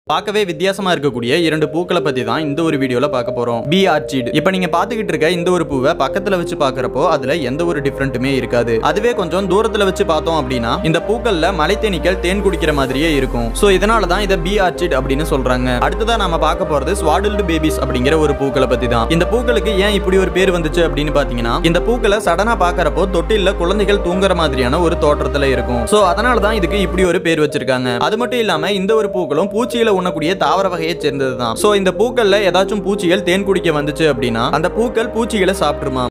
பார்க்கவே வித்தியாசமா இருக்கக்கூடிய இரண்டு பூக்களை பத்தி தான் இந்த ஒரு வீடியோல பார்க்க போறோம் பி ஆர்ச்சிட் இப்போ நீங்க பாத்துக்கிட்டு இருக்க இந்த ஒரு பூவை பக்கத்துல வச்சு பார்க்கறப்போ அதுல எந்த ஒரு டிஃபரெண்ட்டுமே இருக்காது அதுவே கொஞ்சம் தூரத்துல வச்சு பார்த்தோம் அப்படின்னா இந்த பூக்கள்ல மலை தேனீக்கள் தேன் குடிக்கிற மாதிரியே இருக்கும் சோ இதனால தான் இதை பி ஆர்ச்சிட் அப்படின்னு சொல்றாங்க அடுத்ததா நாம பார்க்க போறது ஸ்வாடில்டு பேபிஸ் அப்படிங்கிற ஒரு பூக்களை பத்தி தான் இந்த பூக்களுக்கு ஏன் இப்படி ஒரு பேர் வந்துச்சு அப்படின்னு பாத்தீங்கன்னா இந்த பூக்களை சடனா பார்க்கறப்போ தொட்டில்ல குழந்தைகள் தூங்குற மாதிரியான ஒரு தோற்றத்துல இருக்கும் சோ அதனால தான் இதுக்கு இப்படி ஒரு பேர் வச்சிருக்காங்க அது மட்டும் இல்லாம இந்த ஒரு பூக்களும் பூச்சியில உண்ணக்கூடிய தாவர வகையை சேர்ந்தது தான் சோ இந்த பூக்கள்ல ஏதாச்சும் பூச்சிகள் தேன் குடிக்க வந்துச்சு அப்படின்னா அந்த பூக்கள் பூச்சிகளை சாப்பிட்டுருமா